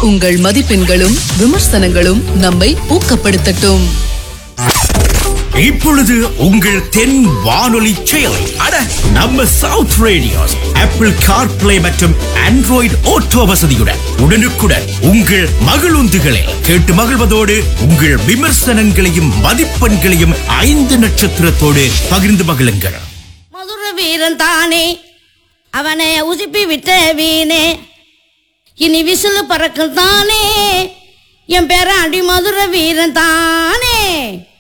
உங்கள் மதிப்பெண்களும் விமர்சனங்களும் நம்மை ஊக்கப்படுத்தட்டும் இப்பொழுது உங்கள் தென் வானொலி செயலி அட நம்ம சவுத் ரேடியோஸ் ஆப்பிள் கார்பிளே மற்றும் ஆண்ட்ராய்டு ஓட்டோ வசதியுடன் உடனுக்குடன் உங்கள் மகிழுந்துகளில் கேட்டு மகிழ்வதோடு உங்கள் விமர்சனங்களையும் மதிப்பெண்களையும் ஐந்து நட்சத்திரத்தோடு பகிர்ந்து மகிழுங்கள் மதுர வீரன் தானே அவனை உசுப்பி விட்ட வீணே இனி விசிலு பறக்கும் தானே என் பேராண்டி மதுர வீரன் தானே